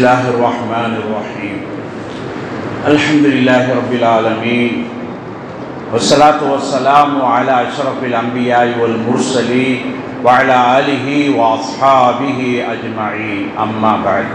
الله الرحمن الرحيم الحمد لله رب العالمين والصلاة والسلام على أشرف الأنبياء والمرسلين وعلى آله وأصحابه أجمعين أما بعد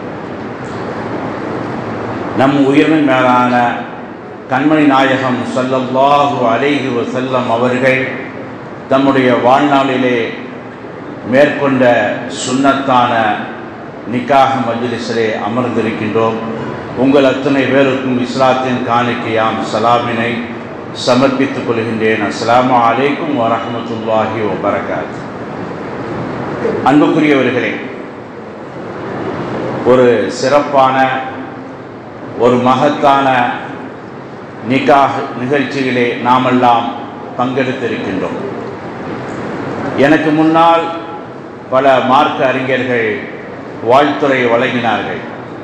நம் உயிரின் மேலான கண்மணி நாயகம் ஸல்லல்லாஹு அலைஹி வஸல்லம் அவர்கள் தம்முடைய வாழ்நாளிலே மேற்கொண்ட சுன்னத்தான நிக்காக மஜ்லிஸிலே அமர்ந்திருக்கின்றோம் உங்கள் அத்தனை பேருக்கும் இஸ்லாத்தின் காணிக்கையாம் சலாமினை சமர்ப்பித்துக் கொள்கின்றேன் அஸ்ஸலாமு அலைக்கும் வரஹ்மத்துல்லாஹி வபரகாத் அன்புக்குரியவர்களே ஒரு சிறப்பான ஒரு மகத்தான நிக்காஹ் நிகழ்ச்சியிலே நாமெல்லாம் பங்கெடுத்திருக்கின்றோம் எனக்கு முன்னால் பல மார்க்க அறிஞர்கள் வாழ்த்துறை வழங்கினார்கள்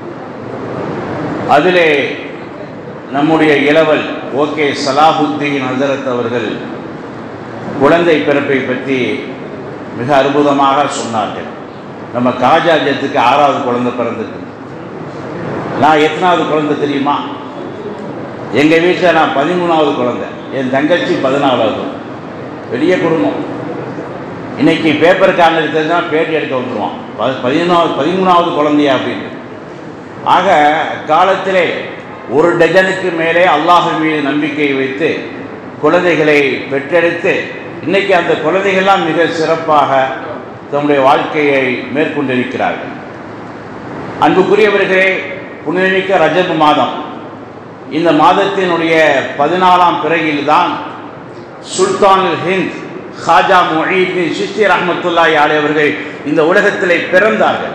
அதிலே நம்முடைய இளவல் ஓகே சலாஹுத்தீன் ஹசரத் அவர்கள் குழந்தை பிறப்பை பற்றி மிக அற்புதமாக சொன்னார்கள் நம்ம காஜாஜத்துக்கு ஆறாவது குழந்தை பிறந்திருக்கு நான் எத்தனாவது குழந்தை தெரியுமா எங்கள் வீட்டில் நான் பதிமூணாவது குழந்தை என் தங்கச்சி பதினாலாவது பெரிய குடும்பம் இன்னைக்கு பேப்பர் கார்னர் தெரிஞ்சால் பேட்டி எடுக்க வந்துடுவான் ப- பதினொன்றாவது பதிமூணாவது குழந்தையா அப்படின்னு ஆக காலத்திலே ஒரு டஜனுக்கு மேலே அல்லாஹ் மீது நம்பிக்கை வைத்து குழந்தைகளை பெற்றெடுத்து இன்னைக்கு அந்த குழந்தைகள்லாம் மிக சிறப்பாக தம்முடைய வாழ்க்கையை மேற்கொண்டிருக்கிறார்கள் அன்புக்குரியவர்களே புனிதமிக்க ரஜப் மாதம் இந்த மாதத்தினுடைய பதினாலாம் பிறகில்தான் சுல்தானுல் ஹிந்த் ஹாஜா மொஹீதீன் சிஸ்தி ரஹமத்துல்லாஹி அலை அவர்கள் இந்த உலகத்திலே பிறந்தார்கள்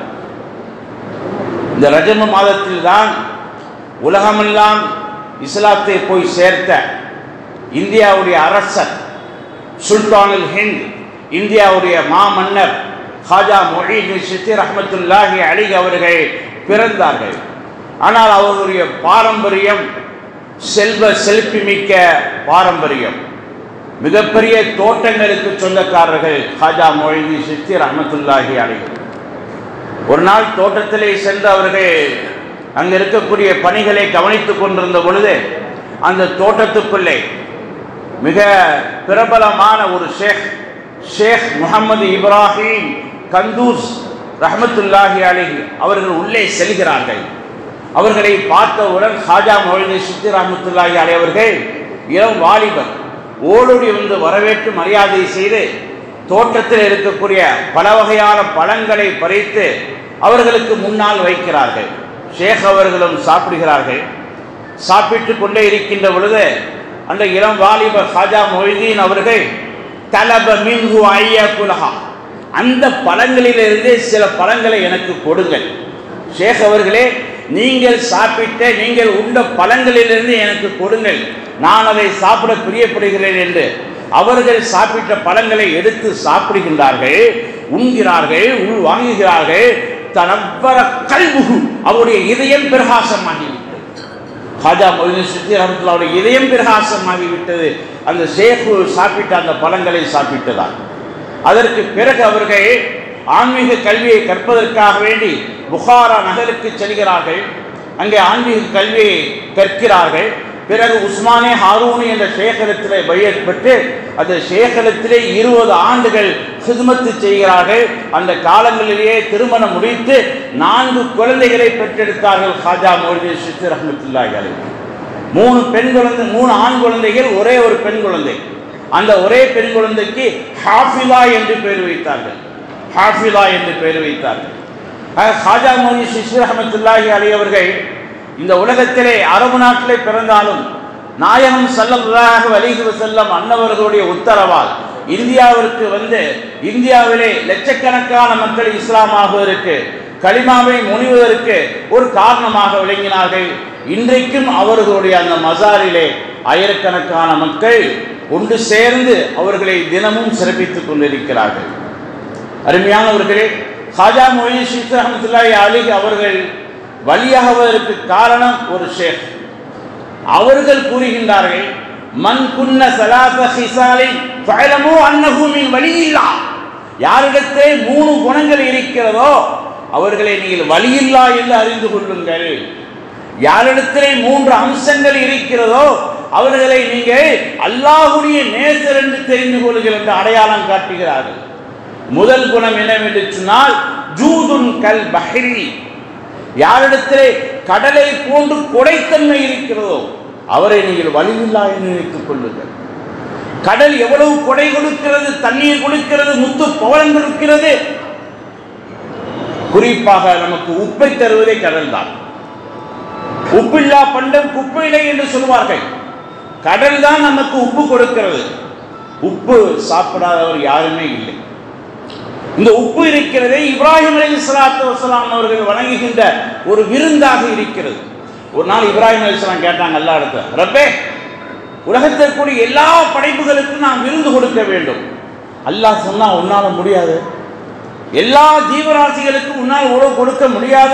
இந்த ரஜம மாதத்தில் தான் உலகமெல்லாம் இஸ்லாத்தை போய் சேர்த்த இந்தியாவுடைய அரசர் சுல்தானுல் ஹிந்த் இந்தியாவுடைய மாமன்னர் ஹாஜா மொஹீதீன் சிஸ்தி ரஹமத்துல்லாஹி அலி அவர்கள் பிறந்தார்கள் ஆனால் அவர்களுடைய பாரம்பரியம் செல்வ செழிப்புமிக்க பாரம்பரியம் மிகப்பெரிய தோட்டங்களுக்கு சொந்தக்காரர்கள் ஹாஜா மொழிதி சித்தி ரஹமத்துல்லாஹி அலைஹி ஒரு நாள் தோட்டத்திலே சென்று அவர்கள் அங்கே இருக்கக்கூடிய பணிகளை கவனித்துக் கொண்டிருந்த பொழுது அந்த தோட்டத்துக்குள்ளே மிக பிரபலமான ஒரு ஷேக் ஷேக் முகமது இப்ராஹிம் கந்தூஸ் ரஹமத்துல்லாஹி அலைஹி அவர்கள் உள்ளே செல்கிறார்கள் அவர்களை பார்த்தவுடன் ஹாஜா மொழிதி சித்தி ரஹமத்துல்லாஹி அலை அவர்கள் இளம் வாலிபர் ஓடோடி வந்து வரவேற்று மரியாதை செய்து தோட்டத்தில் இருக்கக்கூடிய பல வகையான பழங்களை பறித்து அவர்களுக்கு முன்னால் வைக்கிறார்கள் ஷேக் அவர்களும் சாப்பிடுகிறார்கள் சாப்பிட்டு கொண்டே இருக்கின்ற பொழுது அந்த இளம் வாலிபர் ஹாஜா மொய்தீன் அவர்கள் தலப மின்ஹு ஐயா குலஹா அந்த பழங்களிலிருந்து சில பழங்களை எனக்கு கொடுங்கள் ஷேக் அவர்களே நீங்கள் சாப்பிட்ட நீங்கள் உண்ட பழங்களிலிருந்து எனக்கு கொடுங்கள் நான் அதை சாப்பிட பிரியப்படுகிறேன் என்று அவர்கள் சாப்பிட்ட பழங்களை எடுத்து சாப்பிடுகின்றார்கள் உண்கிறார்கள் உள் வாங்குகிறார்கள் தனவர கல்முகு அவருடைய இதயம் பிரகாசமாகிவிட்டது ஹாஜா மொழின் சித்தி ரஹமத்துல்லாவுடைய இதயம் பிரகாசமாகிவிட்டது அந்த ஷேக்கு சாப்பிட்ட அந்த பழங்களை சாப்பிட்டதால் அதற்கு பிறகு அவர்கள் ஆன்மீக கல்வியை கற்பதற்காக வேண்டி புகாரா நகருக்கு செல்கிறார்கள் அங்கே ஆன்மீக கல்வியை கற்கிறார்கள் பிறகு உஸ்மானே ஹாரூனி என்ற சேகரத்திலே பெற்று அந்த சேகரத்திலே இருபது ஆண்டுகள் ஹிதுமத்து செய்கிறார்கள் அந்த காலங்களிலேயே திருமணம் முடித்து நான்கு குழந்தைகளை பெற்றெடுத்தார்கள் ஹாஜா மோடி சித்து ரஹமத்துல்லாஹி அலைஹி மூணு பெண் குழந்தை மூணு ஆண் குழந்தைகள் ஒரே ஒரு பெண் குழந்தை அந்த ஒரே பெண் குழந்தைக்கு ஹாஃபிலா என்று பெயர் வைத்தார்கள் ஹாஃபிலா என்று பெயர் வைத்தார்கள் ஆக ஹாஜா மோனி சிஸ்ரு ரஹமத்துல்லாஹி அலி அவர்கள் இந்த உலகத்திலே அரபு நாட்டிலே பிறந்தாலும் நாயகம் சல்லல்லாஹு அலிஹி வஸல்லம் அன்னவர்களுடைய உத்தரவால் இந்தியாவிற்கு வந்து இந்தியாவிலே லட்சக்கணக்கான மக்கள் இஸ்லாமாகுவதற்கு கலிமாவை முனிவதற்கு ஒரு காரணமாக விளங்கினார்கள் இன்றைக்கும் அவர்களுடைய அந்த மசாரிலே ஆயிரக்கணக்கான மக்கள் ஒன்று சேர்ந்து அவர்களை தினமும் சிறப்பித்துக் கொண்டிருக்கிறார்கள் அருமையானவர்களே ஹாஜா மொய்னி ஷீத் ரஹமத்துல்லாஹி அலி அவர்கள் வழியாகுவதற்கு காரணம் ஒரு ஷேக் அவர்கள் கூறுகின்றார்கள் மன் குன்ன சலாச ஹிசாலின் ஃபஅலமு அன்னஹு மின் வலியில்லா யாரிடத்தே மூணு குணங்கள் இருக்கிறதோ அவர்களை நீங்கள் வழியில்லா என்று அறிந்து கொள்ளுங்கள் யாரிடத்திலே மூன்று அம்சங்கள் இருக்கிறதோ அவர்களை நீங்கள் அல்லாஹுடைய நேசர் என்று தெரிந்து கொள்ளுங்கள் என்று அடையாளம் காட்டுகிறார்கள் முதல் குணம் என்னவென்று சொன்னால் ஜூதுன் கல் பஹரி யாரிடத்திலே கடலை போன்று கொடைத்தன்மை இருக்கிறதோ அவரை நீங்கள் வலிவில்லா என்று நினைத்துக் கொள்ளுங்கள் கடல் எவ்வளவு கொடை கொடுக்கிறது தண்ணீர் கொடுக்கிறது முத்து பவளம் கொடுக்கிறது குறிப்பாக நமக்கு உப்பை தருவதே கடல் தான் உப்பில்லா பண்டம் குப்பையிலே என்று சொல்வார்கள் கடல் தான் நமக்கு உப்பு கொடுக்கிறது உப்பு சாப்பிடாதவர் யாருமே இல்லை இந்த உப்பு இருக்கிறதே இப்ராஹிம் அலி சலாத்து வசலாம் அவர்கள் வணங்குகின்ற ஒரு விருந்தாக இருக்கிறது ஒரு நாள் இப்ராஹிம் அலி சலாம் கேட்டாங்க எல்லா இடத்துல ரப்பே உலகத்தில் கூடிய எல்லா படைப்புகளுக்கும் நாம் விருந்து கொடுக்க வேண்டும் அல்லாஹ் சொன்னா உன்னால முடியாது எல்லா ஜீவராசிகளுக்கும் உன்னால் உணவு கொடுக்க முடியாது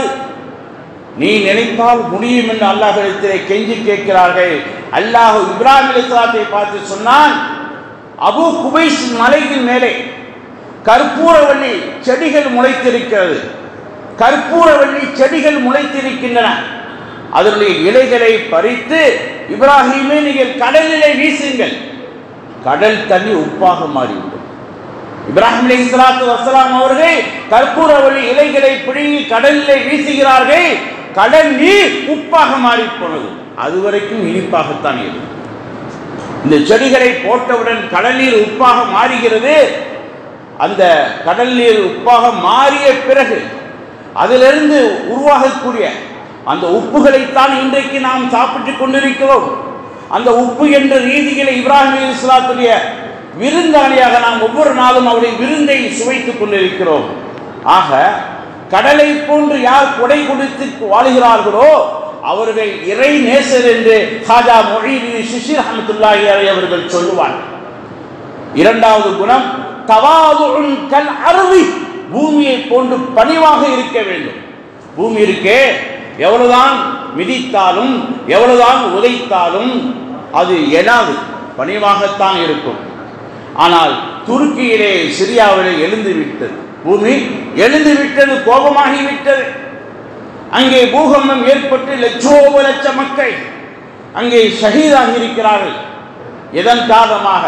நீ நினைத்தால் முடியும் என்று அல்லாஹிடத்திலே கெஞ்சி கேட்கிறார்கள் அல்லாஹ் இப்ராஹிம் அலிஸ்லாத்தை பார்த்து சொன்னான் அபு குபைஸ் மலையின் மேலே கற்பூரவள்ளி செடிகள் முளைத்திருக்கிறது கற்பூரவள்ளி செடிகள் முளைத்திருக்கின்றன அதனுடைய இலைகளை பறித்து இப்ராஹிமே நீங்கள் கடலிலே வீசுங்கள் கடல் தண்ணி உப்பாக மாறிவிடும் இப்ராஹிம் அலி இஸ்லாத்து வசலாம் அவர்கள் கற்பூரவள்ளி இலைகளை பிடுங்கி கடலிலே வீசுகிறார்கள் கடல் நீர் உப்பாக மாறி போனது அதுவரைக்கும் இனிப்பாகத்தான் இருக்கும் இந்த செடிகளை போட்டவுடன் கடல் நீர் உப்பாக மாறுகிறது அந்த கடல் நீர் உப்பாக மாறிய பிறகு அதிலிருந்து உருவாகக்கூடிய அந்த உப்புகளைத்தான் இன்றைக்கு நாம் சாப்பிட்டுக் கொண்டிருக்கிறோம் அந்த உப்பு என்ற ரீதியில் இப்ராஹிம் அலி இஸ்லாத்துடைய விருந்தாளியாக நாம் ஒவ்வொரு நாளும் அவருடைய விருந்தை சுவைத்துக் கொண்டிருக்கிறோம் ஆக கடலை போன்று யார் கொடை கொடுத்து வாழுகிறார்களோ அவர்கள் இறை நேசர் என்று ஹாஜா மொழி சுஷீர் அஹமத்துல்லாஹி அலை அவர்கள் சொல்லுவார் இரண்டாவது குணம் தவாதுன் கல் அருவி பூமியை போன்று பணிவாக இருக்க வேண்டும் பூமி இருக்கே எவ்வளவுதான் மிதித்தாலும் எவ்வளவுதான் உதைத்தாலும் அது எழாது பணிவாகத்தான் இருக்கும் ஆனால் துருக்கியிலே சிரியாவிலே எழுந்து விட்டது பூமி எழுந்து விட்டது கோபமாகி விட்டது அங்கே பூகம்பம் ஏற்பட்டு லட்சோப லட்ச மக்கள் அங்கே ஷஹீதாகி இருக்கிறார்கள் இதன் காரணமாக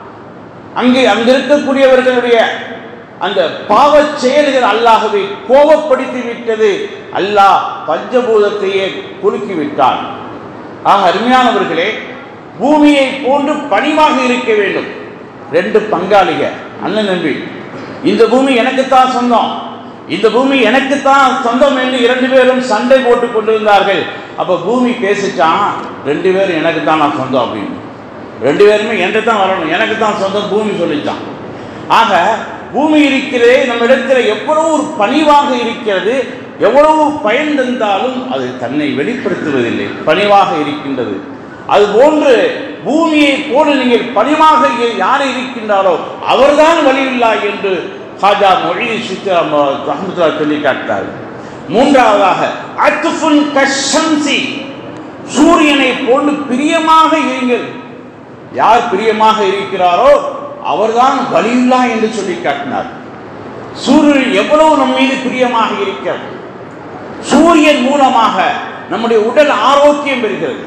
அங்கே அங்க இருக்கக்கூடியவர்களுடைய அந்த பாவச் செயல்கள் அல்லாஹவை கோபப்படுத்தி விட்டது அல்லாஹ் பஞ்சபூதத்தையே குலுக்கி விட்டான் ஆக அருமையானவர்களே பூமியை போன்று பணிவாக இருக்க வேண்டும் ரெண்டு பங்காளிக அண்ணன் நம்பி இந்த பூமி எனக்குத்தான் சொந்தம் இந்த பூமி எனக்குத்தான் சொந்தம் என்று இரண்டு பேரும் சண்டை போட்டு கொண்டிருந்தார்கள் அப்ப பூமி பேசிச்சான் ரெண்டு பேரும் எனக்கு தான் நான் சொந்தம் அப்படின்னு ரெண்டு பேருமே என்கிட்ட தான் வரணும் எனக்கு தான் சொந்தம் பூமி சொல்லிச்சான் ஆக பூமி இருக்கிறதே நம்ம இடத்துல எவ்வளவு ஒரு பணிவாக இருக்கிறது எவ்வளவு பயன் தந்தாலும் அது தன்னை வெளிப்படுத்துவதில்லை பணிவாக இருக்கின்றது அது போன்று பூமியை போல நீங்கள் பணிவாக யார் இருக்கின்றாரோ அவர்தான் வழியில்லா என்று ஹாஜா மொழி ரஹமத்துல்லா சொல்லி காட்டார் மூன்றாவதாக அத்துஃபுன் கஷம்சி சூரியனை போன்று பிரியமாக இருங்கள் யார் பிரியமாக இருக்கிறாரோ அவர்தான் வலியுல்லா என்று சொல்லி காட்டினார் சூரியன் எவ்வளவு நம் மீது பிரியமாக இருக்கிறது சூரியன் மூலமாக நம்முடைய உடல் ஆரோக்கியம் பெறுகிறது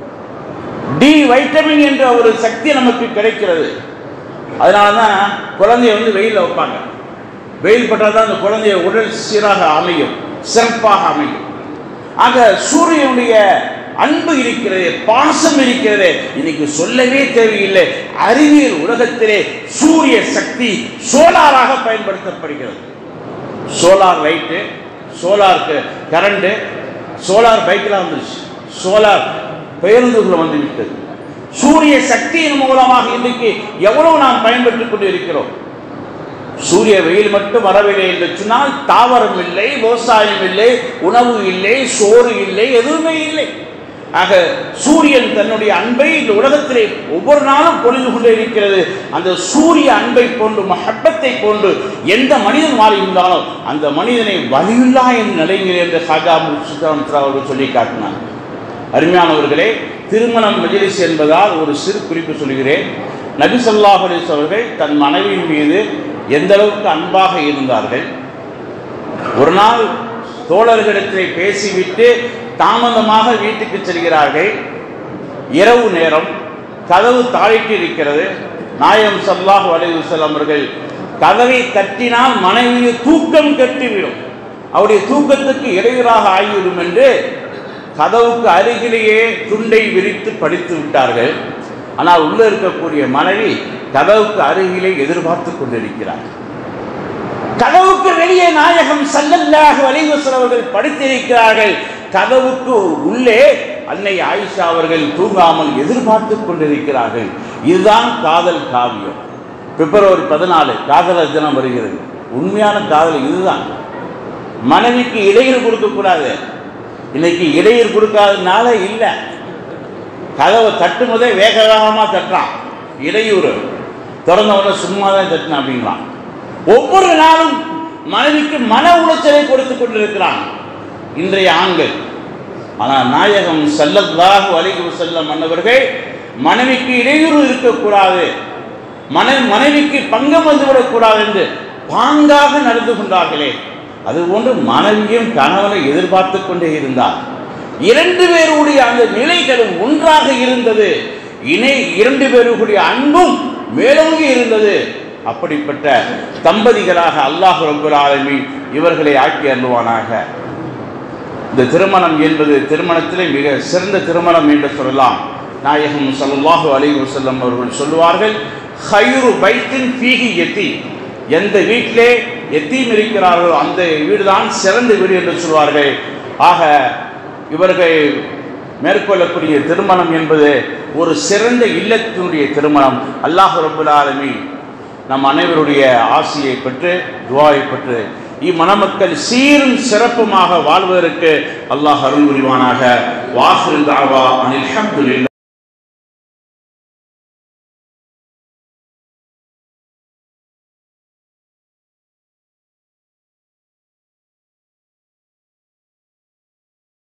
டி வைட்டமின் என்ற ஒரு சக்தி நமக்கு கிடைக்கிறது அதனால தான் குழந்தைய வந்து வெயிலில் வைப்பாங்க வெயில் பட்டால் தான் அந்த குழந்தைய உடல் சீராக அமையும் சிறப்பாக அமையும் ஆக சூரியனுடைய அன்பு இருக்கிறது பாசம் இருக்கிறது இன்னைக்கு சொல்லவே தேவையில்லை அறிவியல் உலகத்திலே சூரிய சக்தி சோலாராக பயன்படுத்தப்படுகிறது solar light solar current solar பைக்கெலாம் வந்துருச்சு சோலார் பேருந்துகள் வந்து விட்டது சூரிய சக்தியின் மூலமாக இன்றைக்கு எவ்வளவு நாம் பயன்பட்டுக் கொண்டு இருக்கிறோம் சூரிய வெயில் மட்டும் வரவில்லை என்று சொன்னால் தாவரம் இல்லை விவசாயம் இல்லை உணவு இல்லை சோறு இல்லை எதுவுமே இல்லை ஆக சூரியன் தன்னுடைய அன்பை இந்த உலகத்திலே ஒவ்வொரு நாளும் பொழிந்து கொண்டே இருக்கிறது அந்த சூரிய அன்பை போன்று மஹப்பத்தை போன்று எந்த மனிதன் மாறியிருந்தாலும் அந்த மனிதனை வலியுள்ளா என்று நிலைங்கள் என்று ஹாஜா முஸ்லாம் அவர்கள் சொல்லி காட்டினார் அருமையானவர்களே திருமணம் மஜிலிஸ் என்பதால் ஒரு சிறு குறிப்பு சொல்கிறேன் நபி சொல்லாஹ் அலிஸ் அவர்கள் தன் மனைவியின் மீது எந்த அளவுக்கு அன்பாக இருந்தார்கள் ஒரு நாள் தோழர்களிடத்திலே பேசிவிட்டு தாமதமாக வீட்டுக்கு செல்கிறார்கள் இரவு நேரம் கதவு தாழிட்டு இருக்கிறது நாயம் சல்லாஹ் அலையுசல்லாம் அவர்கள் கதவை தட்டினால் மனைவியை தூக்கம் கட்டிவிடும் அவருடைய தூக்கத்துக்கு இடையூறாக ஆகிவிடும் என்று கதவுக்கு அருகிலேயே துண்டை விரித்து படித்து விட்டார்கள் ஆனால் உள்ள இருக்கக்கூடிய மனைவி கதவுக்கு அருகிலே எதிர்பார்த்து கொண்டிருக்கிறார் கதவுக்கு வெளியே நாயகம் சல்லல்லாஹு அலைவசல் அவர்கள் படித்திருக்கிறார்கள் கதவுக்கு உள்ளே அன்னை ஆயிஷா அவர்கள் தூங்காமல் எதிர்பார்த்து கொண்டிருக்கிறார்கள் இதுதான் காதல் காவியம் பிப்ரவரி பதினாலு காதலர் தினம் வருகிறது உண்மையான காதல் இதுதான் மனைவிக்கு இடையூறு கொடுக்கக்கூடாது இன்னைக்கு இடையூறு கொடுக்காதனால இல்லை கதவை தட்டும் போதே வேக வேகமாக தட்டுறான் இடையூறு திறந்த உடனே சும்மா தான் தட்டினான் அப்படிங்களாம் ஒவ்வொரு நாளும் மனைவிக்கு மன உளைச்சலை கொடுத்து கொண்டிருக்கிறான் இன்றைய ஆண்கள் ஆனால் நாயகம் செல்லதாக அலிகு செல்ல மன்னவர்கள் மனைவிக்கு இடையூறு இருக்கக்கூடாது மன மனைவிக்கு பங்கம் வந்துவிடக்கூடாது என்று பாங்காக நடந்து கொண்டார்களே அதுபோன்று மனைவியும் கணவனை எதிர்பார்த்து கொண்டே இருந்தார் இரண்டு பேருடைய அந்த நிலைகளும் ஒன்றாக இருந்தது இணை இரண்டு பேருடைய அன்பும் மேலோங்கி இருந்தது அப்படிப்பட்ட தம்பதிகளாக அல்லாஹ் ரபுல் ஆலமீன் இவர்களை ஆக்கி அருள்வானாக இந்த திருமணம் என்பது திருமணத்திலே மிக சிறந்த திருமணம் என்று சொல்லலாம் நாயகம் ஸல்லல்லாஹு அலைஹி வஸல்லம் அவர்கள் சொல்லுவார்கள் ஹைரு பைத்தின் ஃபீஹி எத்தி எந்த வீட்டிலே எத்தீம் இருக்கிறார்களோ அந்த வீடுதான் சிறந்த வீடு என்று சொல்வார்கள் ஆக இவர்கள் மேற்கொள்ளக்கூடிய திருமணம் என்பது ஒரு சிறந்த இல்லத்தினுடைய திருமணம் அல்லாஹ் ரபுல் ஆலமீன் நம் அனைவருடைய ஆசியை பெற்று துவாயை பெற்று இம்மணமக்கள் சீரும் சிறப்புமாக வாழ்வதற்கு அல்லாஹ் அருள் புரிவானாக வாசல் தாவா அனில்